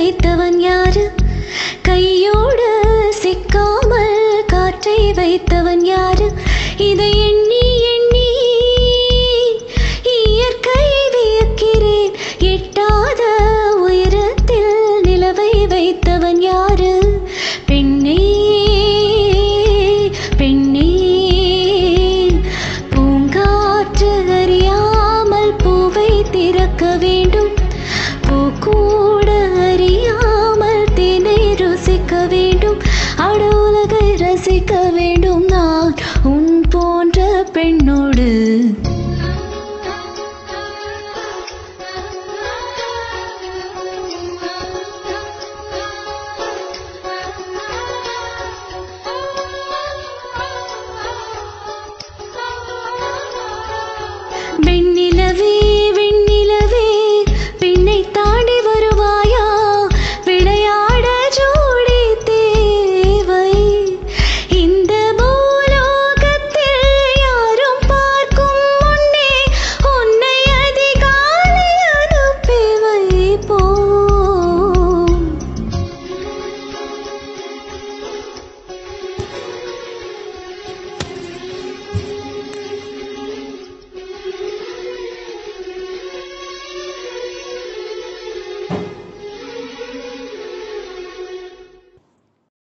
வைத்தவன் யாரு கையோடு சிக்காமல் காற்றை வைத்தவன் யாரு இதை எண்ணி எண்ணி இயற்கை வியக்கிறேன் எட்டாத உயரத்தில் நிலவை வைத்தவன் யாரு பெண்ணே பெண்ணே பூங்காற்று அறியாமல் பூவை திறக்க வேண்டும் பூக்கூட அறியாமல் தேனை ருசிக்க வேண்டும் அட உலகை ரசிக்க வேண்டும் நான் உன் போன்ற பெண்ணோடு